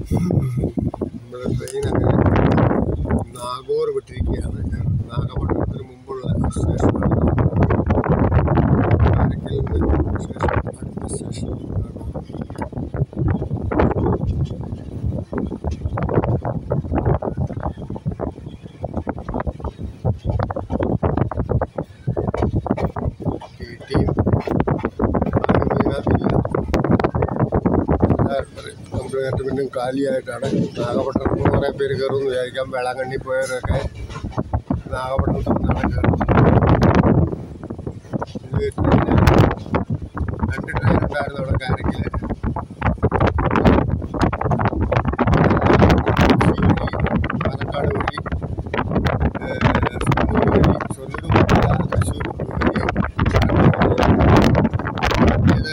നമ്മുടെ ട്രെയിൻ അങ്ങനെ നാഗോർ വിട്ടിരിക്കുകയാണ് നാഗപട്ടണത്തിന് മുമ്പുള്ള സ്റ്റേഷനാണ് കാരക്കലിൽ നിന്ന് സ്റ്റേഷൻ അടുത്ത സ്റ്റേഷൻ കിട്ടിയും കംപ്ലീറ്റ് പിന്നും കാലിയായിട്ടാണ് നാഗപട്ടണത്തിൽ നിന്ന് കുറേ പേര് കയറുമെന്ന് വിചാരിക്കാം വേളാങ്കണ്ണി പോയവരൊക്കെ നാഗപട്ടണത്തിൽ നിന്നാണ് കയറുന്നത് ഇത് പിന്നെ രണ്ട് ട്രെയിൻ ഉണ്ടായിരുന്നു അവിടെ കാരക്കിൽ പാലക്കാട് വഴി ഏഹ്, ഷൊർണ്ണൂർ വഴി ഷൊർണ്ണൂർ മുതൽ തൃശ്ശൂർ വഴി ഇത്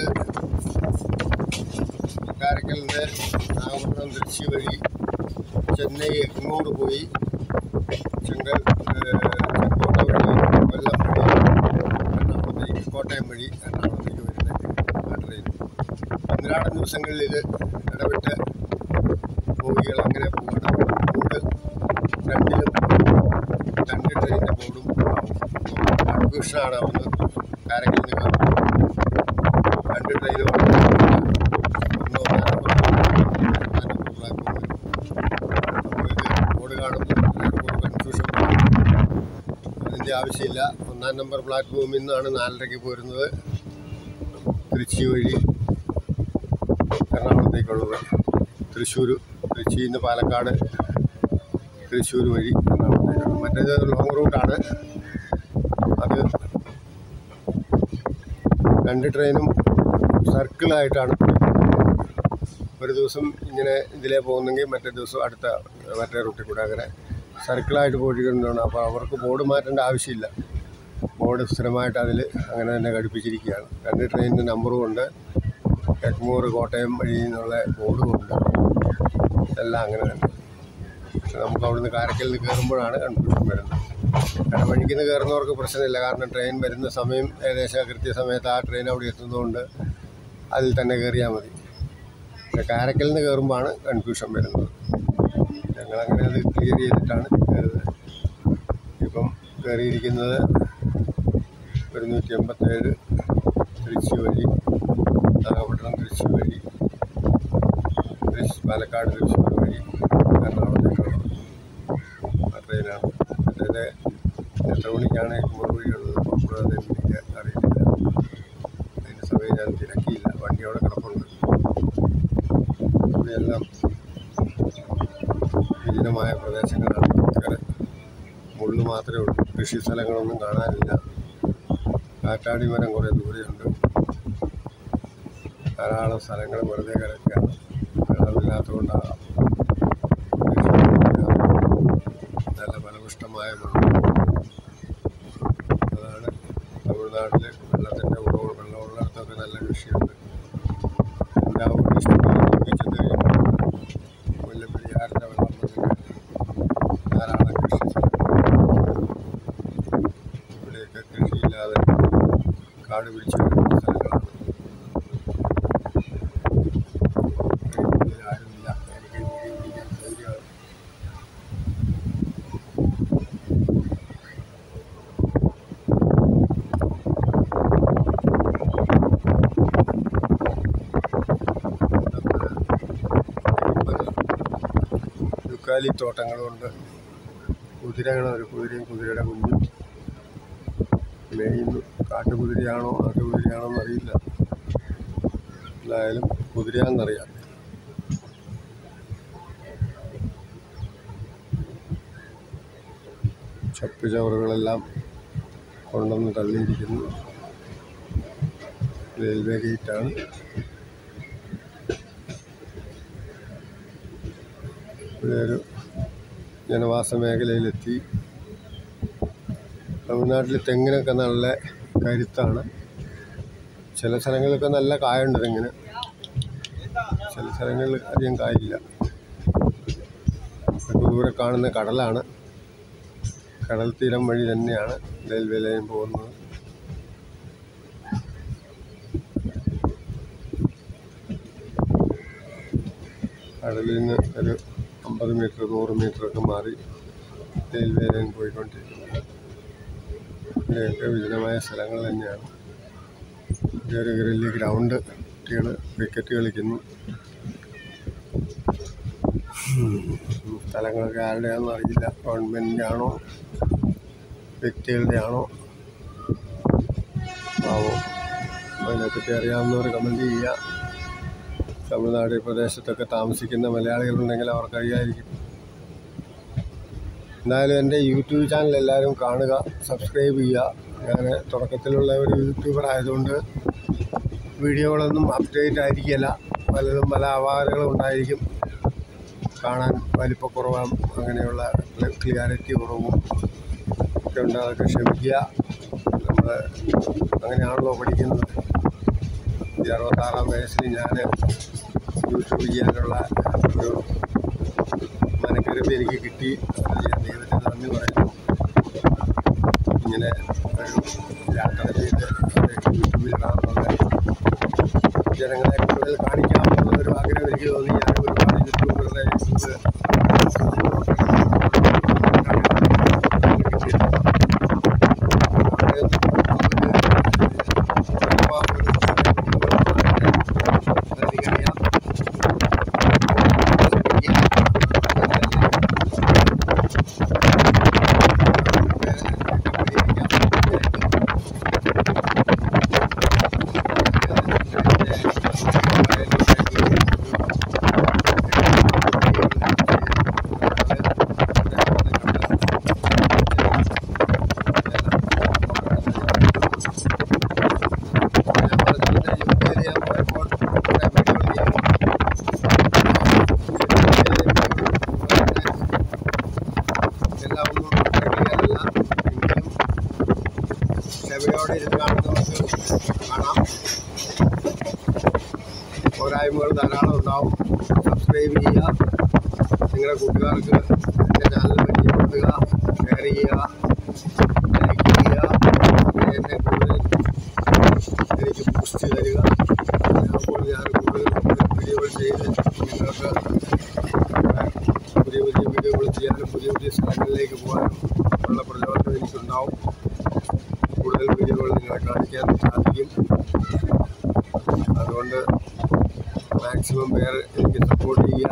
കാരക്കൽ നിന്ന് നാഗപട്ടണം തൃശ്ശി വഴി ചെന്നൈ എങ്ങോട്ട് പോയി ചെങ്കൽ ഏഹ്, ചെങ്കോട്ട വഴി കൊല്ലം വഴി എറണാകുളത്തേക്ക് കോട്ടയം വഴി എറണാകുളത്തേക്ക് വരുന്ന ആ ട്രെയിൻ പന്ത്രണ്ട് ദിവസങ്ങളിൽ ഇത് ഇടവിട്ട് ബോഗികൾ അങ്ങനെ പോകണം ബോർഡ് രണ്ടിലും രണ്ട് ട്രെയിനിൻ്റെ ബോർഡും കൺഫ്യൂഷനാണ് അവിടുന്ന് കാരക്കൽ നിന്ന് രണ്ട് ട്രെയിനും ഒന്ന് ഒന്നാം ബോർഡ് കാണുമ്പോൾ കൺഫ്യൂഷൻ അതിൻ്റെ ആവശ്യമില്ല ഒന്നാം നമ്പർ പ്ലാറ്റ്ഫോമിൽ നിന്നാണ് നാലരയ്ക്ക് പോരുന്നത് തൃശ്ശി വഴി എറണാകുളത്തേക്കുള്ളത് തൃശ്ശൂർ തൃശ്ശിയിൽ നിന്ന് പാലക്കാട് തൃശ്ശൂർ വഴി എറണാകുളത്തേക്കാണ് മറ്റേത് ലോങ് റൂട്ടാണ് അത് രണ്ട് ട്രെയിനും സർക്കിളായിട്ടാണ് ഒരു ദിവസം ഇങ്ങനെ ഇതിലേ പോകുന്നെങ്കിൽ മറ്റേ ദിവസം അടുത്ത മറ്റേ റൂട്ടിൽ കൂടെ അങ്ങനെ സർക്കിളായിട്ട് പോയിക്കൊണ്ടാണ് അപ്പോൾ അവർക്ക് ബോർഡ് മാറ്റേണ്ട ആവശ്യമില്ല ബോർഡ് സ്ഥിരമായിട്ട് അതിൽ അങ്ങനെ തന്നെ ഘടിപ്പിച്ചിരിക്കുകയാണ് രണ്ട് ട്രെയിനിൻ്റെ നമ്പറും ഉണ്ട് എഗ്മൂർ കോട്ടയം വഴി എന്നുള്ള ബോർഡും ഉണ്ട് എല്ലാം അങ്ങനെ തന്നെ പക്ഷെ നമുക്ക് അവിടുന്ന് കാരക്കലിൽ നിന്ന് കയറുമ്പോഴാണ് കൺഫ്യൂഷൻ വരുന്നത് ഇടവഴിക്ക് നിന്ന് കയറുന്നവർക്ക് പ്രശ്നമില്ല കാരണം ട്രെയിൻ വരുന്ന സമയം ഏകദേശം കൃത്യസമയത്ത് ആ ട്രെയിൻ അവിടെ എത്തുന്നതുകൊണ്ട് അതിൽ തന്നെ കയറിയാൽ മതി പക്ഷെ കാരക്കലിൽ നിന്ന് കയറുമ്പോഴാണ് കൺഫ്യൂഷൻ വരുന്നത് ഞങ്ങളങ്ങനെ അത് ക്ലിയർ ചെയ്തിട്ടാണ് കയറുന്നത് ഇപ്പം കയറിയിരിക്കുന്നത് ഒരുന്നൂറ്റി എൺപത്തേഴ് തൃശ്ശി വഴി നാഗപട്ടണം തൃശ്ശി വഴി തൃശ് പാലക്കാട് തൃശ്ശൂർ വഴി എറണാകുളത്തേക്കുള്ള ആ ട്രെയിനാണ് മറ്റേത് എത്ര മണിക്കാണ് എഗ്മൂർ വഴിയുള്ളത് പോകുന്നത് എനിക്ക് അറിയില്ല അതിന് സമയം ഞാൻ തിരക്കിയില്ല വണ്ടി അവിടെ കിടപ്പുണ്ട് ഇവയെല്ലാം വിജനമായ പ്രദേശങ്ങളാണ് ഇക്കരെ മുള്ളു മാത്രമേ ഉള്ളൂ കൃഷി സ്ഥലങ്ങളൊന്നും കാണാനില്ല കാറ്റാടി മരം കുറേ ദൂരെയുണ്ട് ധാരാളം സ്ഥലങ്ങൾ വെറുതെ കിടക്കുകയാണ് വെള്ളമില്ലാത്തതുകൊണ്ടാകാം നല്ല ഫലപുഷ്ടമായ മണ്ണ് അതാണ് തമിഴ്നാട്ടിൽ വെള്ളത്തിൻ്റെ ഉറവ് വെള്ളമുള്ളിടത്തൊക്കെ നല്ല കൃഷിയുണ്ട് എല്ലാവരും ഇഷ്ടപ്പെട്ട് ചെന്ന് കഴിയുമ്പോൾ മുല്ലപ്പെരിയാറിൻ്റെ വെള്ളം വന്നിട്ട് ധാരാളം കൃഷി സ്ഥലങ്ങൾ ഇവിടെയൊക്കെ കൃഷിയില്ലാതെ കാട് പിടിച്ച് കിടക്കുന്ന സ്ഥലങ്ങളാണ് ഇതിൽ ആരുമില്ല എനിക്ക് വീഡിയോ പിടിക്കാൻ ധൈര്യമാണ് യുക്കാലി തോട്ടങ്ങളുണ്ട് കുതിരകൾ ഒരു കുതിരയും കുതിരയുടെ കുഞ്ഞും മേയുന്നു കാട്ടുകുതിരയാണോ നാട്ടുകുതിരയാണോ എന്നറിയില്ല എന്തായാലും കുതിരയാണെന്നറിയാം ചപ്പ് ചവറുകളെല്ലാം കൊണ്ടുവന്ന് തള്ളിയിരിക്കുന്നു റെയിൽവേ ഗേറ്റാണ് ഇവിടെ ഒരു ജനവാസ മേഖലയിലെത്തി തമിഴ്നാട്ടിൽ തെങ്ങിനൊക്കെ നല്ല കരുത്താണ് ചില സ്ഥലങ്ങളിലൊക്കെ നല്ല കായുണ്ട് തെങ്ങിന് ചില സ്ഥലങ്ങളിൽ അധികം കായില്ല ഇതൊക്കെ ദൂരെ കാണുന്ന കടലാണ് കടൽ തീരം വഴി തന്നെയാണ് റെയിൽവേ ലൈൻ പോകുന്നത് കടലിൽ നിന്ന് ഒരു അമ്പത് മീറ്റർ നൂറ് മീറ്ററൊക്കെ മാറി റെയിൽവേ ലൈൻ പോയിക്കൊണ്ടിരിക്കുന്നു ഇവിടെയൊക്കെ വിജനമായ സ്ഥലങ്ങൾ തന്നെയാണ് ഇതൊരു വലിയ ഗ്രൗണ്ട് കുട്ടികൾ ക്രിക്കറ്റ് കളിക്കുന്നു ഉം. സ്ഥലങ്ങളൊക്കെ ആരുടെയാണെന്ന് അറിയില്ല ഗവൺമെൻറ്റിൻ്റെ ആണോ വ്യക്തികളുടെ ആണോ ആവോ അതിനെപ്പറ്റി അറിയാവുന്നവർ കമൻറ്റ് ചെയ്യുക തമിഴ്നാട് പ്രദേശത്തൊക്കെ താമസിക്കുന്ന മലയാളികളുണ്ടെങ്കിൽ അവർക്കറിയായിരിക്കും എന്തായാലും എൻ്റെ യൂട്യൂബ് ചാനൽ എല്ലാവരും കാണുക സബ്സ്ക്രൈബ് ചെയ്യുക ഞാൻ തുടക്കത്തിലുള്ള ഒരു യൂട്യൂബർ ആയതുകൊണ്ട് വീഡിയോകളൊന്നും അപ്ഡേറ്റ് ആയിരിക്കില്ല പലതും പല അപാകതകളും ഉണ്ടായിരിക്കും കാണാൻ വലിപ്പക്കുറവും അങ്ങനെയുള്ള ക്ലിയാരിറ്റി കുറവും ഒക്കെ ഉണ്ട് അതൊക്കെ ക്ഷമിക്കുക നമ്മൾ അങ്ങനെയാണല്ലോ പഠിക്കുന്നത് ഈ അറുപത്താറാം വയസ്സിൽ ഞാൻ യൂട്യൂബ് ചെയ്യാനുള്ള ഒരു മനക്കരുത്ത് എനിക്ക് കിട്ടി അത് ഞാൻ ദൈവത്തിന് നന്ദി പറയുന്നു ഇങ്ങനെ ഒരു യാത്ര ചെയ്ത് അത് യൂട്യൂബിൽ ഇടാമെന്നുള്ള ജനങ്ങളെ കൂടുതൽ കാണിക്കാമെന്നുള്ള ഒരു ആഗ്രഹം എനിക്ക് തോന്നി ഞാൻ ഒരുപാട് യൂട്യൂബറുടെ യൂട്യൂബ് എല്ലാം ഒന്നും പ്രക്രിയയല്ല എങ്കിലും ക്ഷമയോടെ ഇരുന്ന് കാണുന്നവർക്ക് കാണാം പോരായ്മകൾ ധാരാളം ഉണ്ടാവും സബ്സ്ക്രൈബ് ചെയ്യുക നിങ്ങളുടെ കൂട്ടുകാർക്ക് എൻ്റെ ചാനൽ പരിചയപ്പെടുത്തുക ഷെയർ ചെയ്യുക ലൈക്ക് ചെയ്യുക അങ്ങനെ എന്നെ കൂടുതൽ എനിക്ക് ബൂസ്റ്റ് തരിക അപ്പോൾ ഞാൻ കൂടുതൽ വീഡിയോകൾ ചെയ്ത് നിങ്ങൾക്ക് പുതിയ പുതിയ വീഡിയോകൾ ചെയ്യാനും പുതിയ പുതിയ സ്ഥലങ്ങളിലേക്ക് പോകാനും ഉള്ള പ്രചോദനം എനിക്കുണ്ടാവും കൂടുതൽ വീഡിയോകൾ നിങ്ങളെ കാണിക്കാൻ സാധിക്കും അതുകൊണ്ട് മാക്സിമം പേർ എനിക്ക് സപ്പോർട്ട് ചെയ്യുക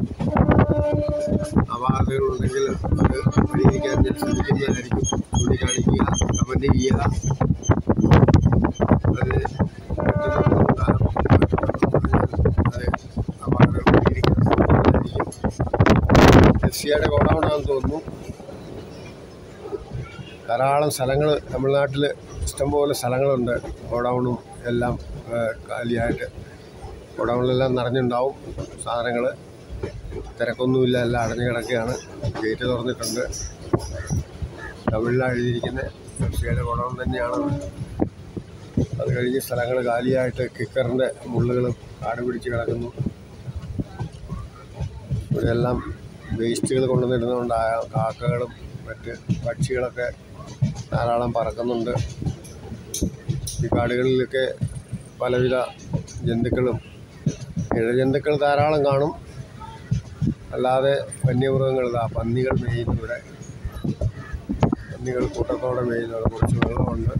അപാകതകളുണ്ടെങ്കിൽ അത് പരിഹരിക്കാൻ ഞാൻ ശ്രമിക്കുന്നതായിരിക്കും ചൂണ്ടിക്കാണിക്കുക കമൻറ്റ് ചെയ്യുക അത് പറ്റുന്നതുകൊണ്ടാണ് അത് അപാകതകൾ പരിഹരിക്കാൻ ശ്രമിക്കുന്നതായിരിക്കും റഷ്യയുടെ ഗോഡൗണാണെന്ന് തോന്നുന്നു ധാരാളം സ്ഥലങ്ങൾ തമിഴ്നാട്ടിൽ ഇഷ്ടംപോലെ സ്ഥലങ്ങളുണ്ട് ഗോഡൗണും എല്ലാം ആ, കാലിയായിട്ട് ഗോഡൗണിലെല്ലാം നിറഞ്ഞുണ്ടാവും സാധനങ്ങൾ തിരക്കൊന്നുമില്ല എല്ലാം അടഞ്ഞു കിടക്കുകയാണ് ഗേറ്റ് തുറന്നിട്ടുണ്ട് തമിഴിലാണ് എഴുതിയിരിക്കുന്നത് റഷ്യയുടെ ഗോഡൗൺ തന്നെയാണത് അത് കഴിഞ്ഞ് സ്ഥലങ്ങൾ കാലിയായിട്ട് കിക്കറിൻ്റെ മുള്ളുകളും കാട് പിടിച്ച് കിടക്കുന്നു ഇവിടെയെല്ലാം വേസ്റ്റുകൾ കൊണ്ടുവന്നിടുന്നതുകൊണ്ട് ആ കാക്കകളും മറ്റ് പക്ഷികളൊക്കെ ധാരാളം പറക്കുന്നുണ്ട് ഈ കാടുകളിലൊക്കെ പലവിധ ജന്തുക്കളും ഇഴജന്തുക്കൾ ധാരാളം കാണും അല്ലാതെ വന്യമൃഗങ്ങൾ ഇതാ പന്നികൾ മേയുന്നു ഇവിടെ പന്നികൾ കൂട്ടത്തോടെ മേയുന്നു അവിടെ കുറച്ച് വെള്ളമുണ്ട്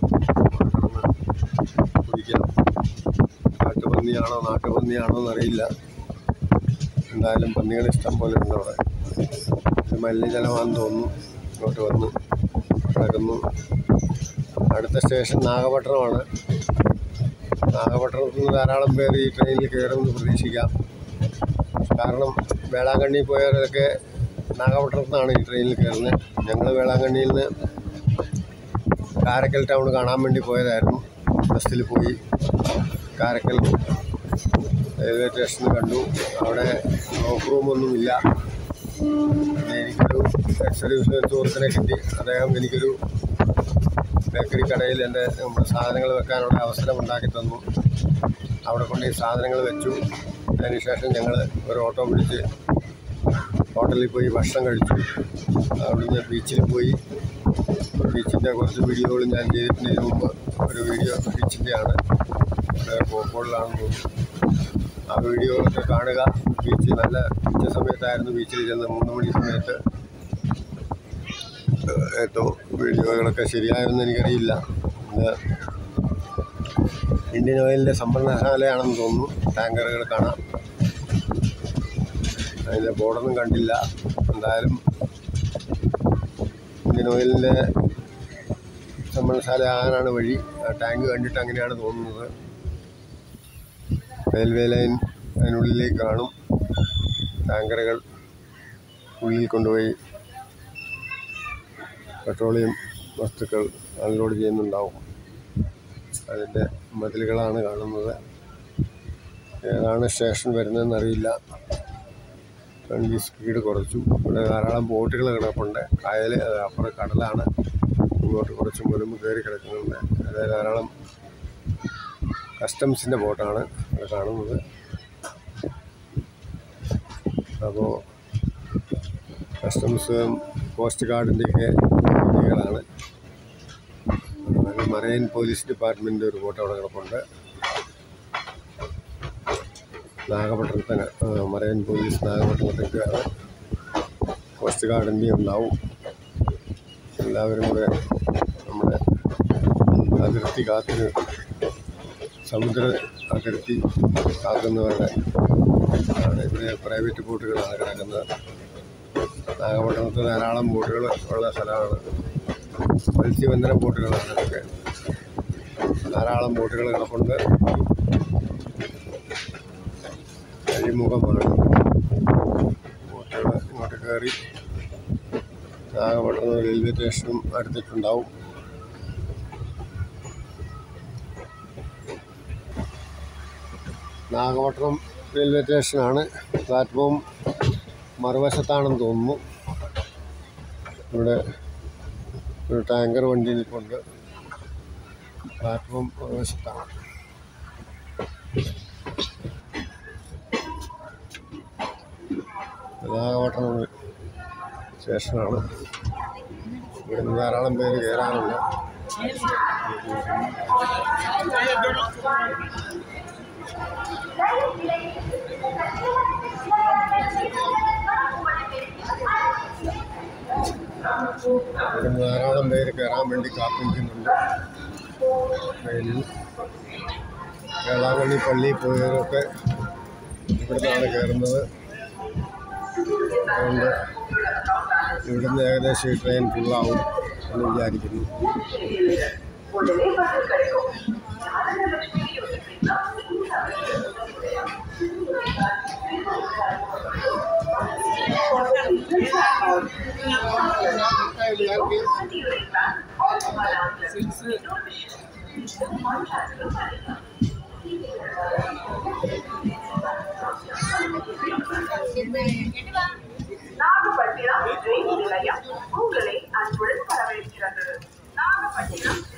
കിടന്ന് കുടിക്കാം കാട്ടുപന്നിയാണോ നാട്ടുപന്നിയാണോ എന്നറിയില്ല എന്തായാലും പന്നികൾ ഇഷ്ടം പോലെ ഉണ്ട് അവിടെ ഇത് മലിനജലമാണെന്ന് തോന്നുന്നു ഇങ്ങോട്ട് വന്ന് കിടക്കുന്നു അടുത്ത സ്റ്റേഷൻ നാഗപട്ടണമാണ് നാഗപട്ടണത്തിൽ നിന്ന് ധാരാളം പേർ ഈ ട്രെയിനിൽ കയറുമെന്ന് പ്രതീക്ഷിക്കാം കാരണം വേളാങ്കണ്ണി പോയവരൊക്കെ നാഗപട്ടണത്തിൽ നിന്നാണ് ഈ ട്രെയിനിൽ കയറുന്നത് ഞങ്ങൾ വേളാങ്കണ്ണിയിൽ നിന്ന് കാരക്കൽ ടൗൺ കാണാൻ വേണ്ടി പോയതായിരുന്നു ബസ്സിൽ പോയി കാരക്കൽ റെയിൽവേ സ്റ്റേഷനിൽ കണ്ടു അവിടെ ഓഫ് റൂമൊന്നുമില്ല പിന്നെ എനിക്കൊരു എക്സർവീസ് സുഹൃത്തിനെ കിട്ടി അദ്ദേഹം എനിക്കൊരു ബേക്കറി കടയിൽ എൻ്റെ നമ്മുടെ സാധനങ്ങൾ വെക്കാനുള്ള അവസരം ഉണ്ടാക്കി തന്നു അവിടെ കൊണ്ട് ഈ സാധനങ്ങൾ വെച്ചു അതിനുശേഷം ഞങ്ങൾ ഒരു ഓട്ടോ പിടിച്ച് ഹോട്ടലിൽ പോയി ഭക്ഷണം കഴിച്ചു അവിടുന്ന് ബീച്ചിൽ പോയി ബീച്ചിൻ്റെ കുറച്ച് വീഡിയോകൾ ഞാൻ ചെയ്തിട്ടുണ്ട് ഇതിനു മുമ്പ് ഒരു വീഡിയോ ബീച്ചിൻ്റെയാണ് കോഴിക്കോടിലാണെന്ന് തോന്നുന്നു ആ വീഡിയോകളൊക്കെ കാണുക ബീച്ച് നല്ല ഉച്ച സമയത്തായിരുന്നു ബീച്ചിൽ ചെന്ന് മൂന്ന് മണി സമയത്ത് ഏറ്റവും വീഡിയോകളൊക്കെ ശരിയായെന്ന് എനിക്കറിയില്ല ഇത് ഇന്ത്യൻ ഓയിലിൻ്റെ സംഭരണശാലയാണെന്ന് തോന്നുന്നു ടാങ്കറുകൾ കാണാം അതിൻ്റെ ബോർഡൊന്നും കണ്ടില്ല എന്തായാലും ഇന്ത്യൻ ഓയിലിൻ്റെ സംഭരണശാല ആകാനാണ് വഴി ആ ടാങ്ക് കണ്ടിട്ട് അങ്ങനെയാണ് തോന്നുന്നത് റെയിൽവേ ലൈൻ അതിനുള്ളിലേക്ക് കാണും ടാങ്കറുകൾ ഉള്ളിൽ കൊണ്ടുപോയി പെട്രോളിയം വസ്തുക്കൾ അൺലോഡ് ചെയ്യുന്നുണ്ടാവും അതിൻ്റെ മതിലുകളാണ് കാണുന്നത് ഏതാണ് സ്റ്റേഷൻ വരുന്നതെന്ന് അറിയില്ല വണ്ടി സ്പീഡ് കുറച്ചു ഇവിടെ ധാരാളം ബോട്ടുകൾ കിടപ്പുണ്ട് കായൽ അത് അപ്പുറം കടലാണ് ഇങ്ങോട്ട് കുറച്ച് മുൻപ് കയറി കിടക്കുന്നുണ്ട് അത് ധാരാളം കസ്റ്റംസിൻ്റെ ബോട്ടാണ് ഇവിടെ കാണുന്നത് അപ്പോൾ കസ്റ്റംസ് കോസ്റ്റ് ഗാർഡിൻ്റെയൊക്കെ വണ്ടികളാണ് അത് മറൈൻ പോലീസ് ഡിപ്പാർട്ട്മെൻറ്റ് ഒരു ബോട്ട് അവിടെ കിടപ്പുണ്ട് നാഗപട്ടണത്തിന് ആ, മറൈൻ പോലീസ് നാഗപട്ടണത്തേക്കാണ് കോസ്റ്റ് ഗാർഡിൻ്റെ ഉണ്ടാവും എല്ലാവരും കൂടെ നമ്മുടെ അതിർത്തി കാത്തിന് സമുദ്ര അതിർത്തി കാക്കുന്നവരുടെ ആണ് ഇവിടെ പ്രൈവറ്റ് ബോട്ടുകളാണ് കിടക്കുന്നത് നാഗപട്ടണത്ത് ധാരാളം ബോട്ടുകൾ ഉള്ള സ്ഥലമാണ് മത്സ്യബന്ധന ബോട്ടുകളാണ് ഇതൊക്കെ ധാരാളം ബോട്ടുകൾ കിടപ്പുണ്ട് അഴിമുഖമാണ് ബോട്ടുകൾ ഇങ്ങോട്ട് കയറി നാഗപട്ടണം റെയിൽവേ സ്റ്റേഷനും അടുത്തിട്ടുണ്ടാവും നാഗപട്ടണം റെയിൽവേ സ്റ്റേഷനാണ് പ്ലാറ്റ്ഫോം മറുവശത്താണെന്ന് തോന്നുന്നു ഇവിടെ ഒരു ടാങ്കർ വണ്ടി നിൽപ്പുണ്ട് പ്ലാറ്റ്ഫോം മറുവശത്താണ് നാഗപട്ടണം സ്റ്റേഷനാണ് ഇവിടുന്ന് ധാരാളം പേര് കയറാനുണ്ട് ഇവിടുന്ന് ധാരാളം പേര് കയറാൻ വേണ്ടി കാത്തിരിക്കുന്നുണ്ട് ട്രെയിനിൽ വേളാങ്കണ്ണി പള്ളിയിൽ പോയവരൊക്കെ ഇവിടുന്നാണ് കയറുന്നത് അതുകൊണ്ട് ഇവിടുന്ന് ഏകദേശം ഈ ട്രെയിൻ ഫുള്ളാവും എന്ന് വിചാരിക്കുന്നു உடனே பதில் கிடைக்கும் ஞானலட்சுமி யோசிக்கிறீங்களா நாகப்பட்டினம் ரயில் நிலையம் உங்களை அன்புடன் வரவேற்கிறது நாகப்பட்டினம்